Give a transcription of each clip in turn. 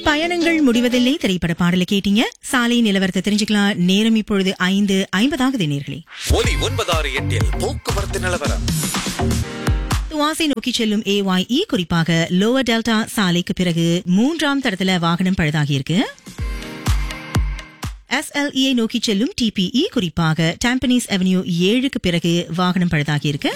பயணங்கள் முடிவதில்லை திரைப்பட பாடலை கேட்டீங்க சாலை நிலவரத்தை தெரிஞ்சுக்கலாம் நேரம் இப்பொழுது ஐந்து ஐம்பதாகுது நேர்களே ஒலி ஒன்பதாறு எட்டில் போக்குவரத்து நிலவரம் துவாசை நோக்கி செல்லும் ஏஒய்இ குறிப்பாக லோவர் டெல்டா சாலைக்கு பிறகு மூன்றாம் தடத்துல வாகனம் பழுதாகியிருக்கு எஸ்எல்இயை நோக்கி செல்லும் டிபிஇ குறிப்பாக டாம்பனீஸ் அவென்யூ ஏழுக்கு பிறகு வாகனம் பழுதாகியிருக்கு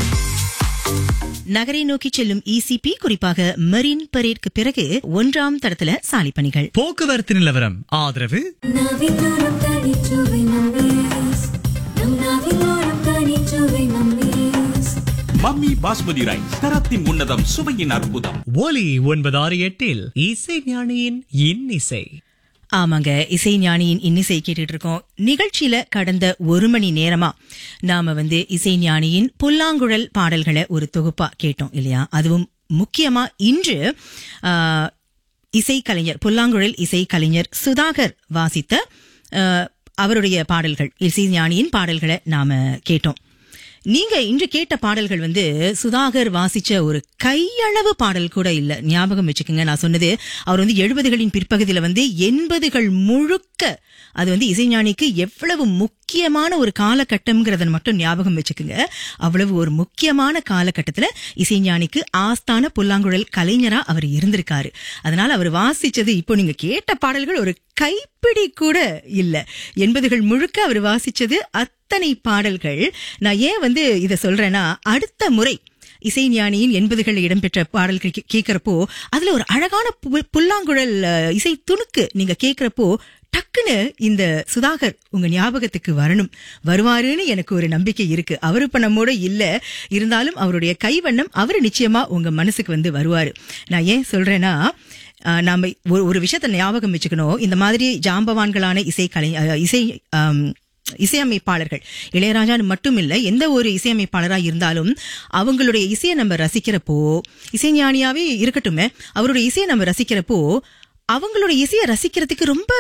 நகரை நோக்கி செல்லும் இசிபி குறிப்பாக மெரின் பரேட்க்கு பிறகு ஒன்றாம் தடத்துல சாலை பணிகள் போக்குவரத்து நிலவரம் ஆதரவு நாவிலோரம் தனிச்சுவை நம்மீஸ் நம் நாவிலோரம் தனிச்சுவை நம்மீஸ் மம்மி பாஸ்மதி ரைஸ் தரத்தின் உன்னதம் சுவையின் அற்புதம் ஒலி ஒன்பதாறு எட்டில் இசை ஞானியின் இன்னிசை ஆமாங்க இசை ஞானியின் இன்னிசை கேட்டுட்டு இருக்கோம் நிகழ்ச்சியில கடந்த ஒரு மணி நேரமா நாம வந்து இசை ஞானியின் புல்லாங்குழல் பாடல்களை ஒரு தொகுப்பா கேட்டோம் இல்லையா அதுவும் முக்கியமா இன்று ஆ, இசைக்கலைஞர் புல்லாங்குழல் இசைக்கலைஞர் சுதாகர் வாசித்த ஆ, அவருடைய பாடல்கள் இசை ஞானியின் பாடல்களை நாம கேட்டோம் நீங்க இன்று கேட்ட பாடல்கள் வந்து சுதாகர் வாசிச்ச ஒரு கையளவு பாடல் கூட இல்ல ஞாபகம் வச்சுக்கோங்க நான் சொன்னது அவர் வந்து எழுபதுகளின் பிற்பகுதியில வந்து எண்பதுகள் முழுக்க அது வந்து இசைஞானிக்கு எவ்வளவு முக்கியமான ஒரு காலகட்டம்ங்கிறத மட்டும் ஞாபகம் வச்சுக்கோங்க அவ்வளவு ஒரு முக்கியமான காலகட்டத்துல இசைஞானிக்கு ஆஸ்தான புல்லாங்குழல் கலைஞரா அவர் இருந்திருக்காரு அதனால அவர் வாசிச்சது இப்போ நீங்க கேட்ட பாடல்கள் ஒரு கைப்பிடி கூட இல்ல எண்பதுகள் முழுக்க அவர் வாசிச்சது அத்தனை பாடல்கள் நான் ஏன் வந்து இத சொல்றேன்னா அடுத்த முறை இசைஞானியின் எண்பதுகளில் இடம்பெற்ற பாடல்கள் கே- கேட்கறப்போ அதுல ஒரு அழகான பு- புல்லாங்குழல் அஹ், இசை துணுக்கு நீங்க கேட்கறப்போ டக்குன்னு இந்த சுதாகர் உங்க ஞாபகத்துக்கு வரணும் வருவாருன்னு எனக்கு ஒரு நம்பிக்கை இருக்கு அவரு இப்ப நம்மோட இல்ல இருந்தாலும் அவருடைய கைவண்ணம் அவர் நிச்சயமா உங்க மனசுக்கு வந்து வருவாரு நான் ஏன் சொல்றேன்னா ஆஹ் நாம ஒரு ஒரு விஷயத்த ஞாபகம் வச்சுக்கணும் இந்த மாதிரி ஜாம்பவான்களான இசை கலை அஹ் இசை ஆம், இசையமைப்பாளர்கள் இளையராஜான்னு மட்டும் இல்ல எந்த ஒரு இசையமைப்பாளரா இருந்தாலும் அவங்களுடைய இசையை நம்ம ரசிக்கிறப்போ இசைஞானியாவே இருக்கட்டுமே அவருடைய இசையை நம்ம ரசிக்கிறப்போ அவங்களோட இசையை ரசிக்கிறதுக்கு ரொம்ப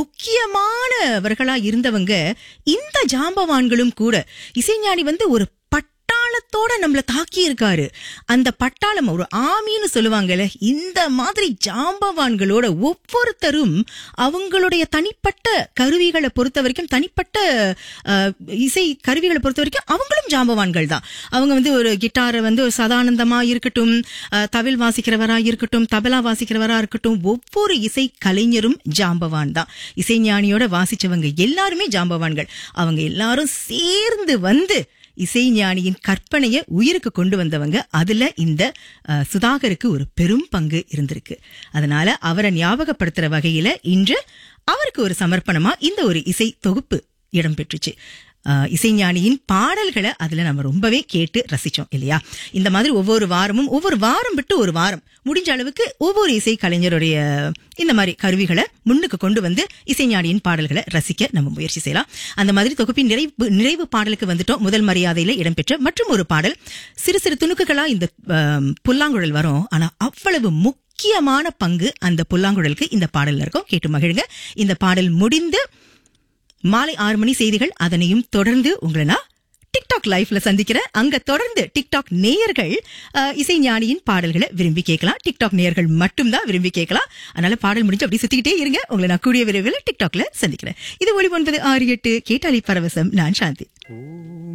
முக்கியமானவர்களா இருந்தவங்க இந்த ஜாம்பவான்களும் கூட இசைஞானி வந்து ஒரு பட்டாளத்தோட நம்மள தாக்கி இருக்காரு அந்த பட்டாளம் ஒரு ஆமின்னு சொல்லுவாங்கல்ல இந்த மாதிரி ஜாம்பவான்களோட ஒவ்வொருத்தரும் அவங்களுடைய தனிப்பட்ட கருவிகளை பொறுத்த வரைக்கும் தனிப்பட்ட அஹ், இசை கருவிகளை பொறுத்த வரைக்கும் அவங்களும் ஜாம்பவான்கள் தான் அவங்க வந்து ஒரு கிட்டாரை வந்து ஒரு சதானந்தமா இருக்கட்டும் அஹ், தவில் வாசிக்கிறவரா இருக்கட்டும் தபலா வாசிக்கிறவரா இருக்கட்டும் ஒவ்வொரு இசை கலைஞரும் ஜாம்பவான் தான் இசைஞானியோட வாசிச்சவங்க எல்லாருமே ஜாம்பவான்கள் அவங்க எல்லாரும் சேர்ந்து வந்து இசைஞானியின் கற்பனையை உயிருக்கு கொண்டு வந்தவங்க அதுல இந்த அஹ், சுதாகருக்கு ஒரு பெரும் பங்கு இருந்திருக்கு அதனால அவரை ஞாபகப்படுத்துற வகையில இன்று அவருக்கு ஒரு சமர்ப்பணமா இந்த ஒரு இசை தொகுப்பு இடம்பெற்றுச்சு அஹ், இசைஞானியின் பாடல்களை அதுல நம்ம ரொம்பவே கேட்டு ரசிச்சோம் இல்லையா இந்த மாதிரி ஒவ்வொரு வாரமும் ஒவ்வொரு வாரம் விட்டு ஒரு வாரம் முடிஞ்ச அளவுக்கு ஒவ்வொரு இசை கலைஞருடைய இந்த மாதிரி கருவிகளை முன்னுக்கு கொண்டு வந்து இசைஞானியின் பாடல்களை ரசிக்க நம்ம முயற்சி செய்யலாம் அந்த மாதிரி தொகுப்பின் நிறைவு நிறைவு பாடலுக்கு வந்துட்டோம் முதல் மரியாதையில இடம்பெற்ற மற்றும் ஒரு பாடல் சிறு சிறு துணுக்குகளா இந்த ஆம், புல்லாங்குழல் வரும் ஆனா அவ்வளவு முக்கியமான பங்கு அந்த புல்லாங்குழலுக்கு இந்த பாடல்ல இருக்கும் கேட்டு மகிழுங்க இந்த பாடல் முடிந்து மாலை ஆறு மணி செய்திகள் அதனையும் தொடர்ந்து உங்களை நான் டிக்டாக் லைஃப்ல சந்திக்கிறேன் அங்க தொடர்ந்து டிக்டாக் நேயர்கள் அஹ், இசைஞானியின் பாடல்களை விரும்பி கேட்கலாம் டிக்டாக் நேயர்கள் மட்டும்தான் விரும்பி கேட்கலாம் அதனால பாடல் முடிஞ்சு அப்படி சுத்திக்கிட்டே இருங்க உங்களை நான் கூடிய விரைவில் டிக்டாக்ல சந்திக்கிறேன் இது ஒளி ஒன்பது ஆறு எட்டு கேட்டாலி பரவசம் நான் சாந்தி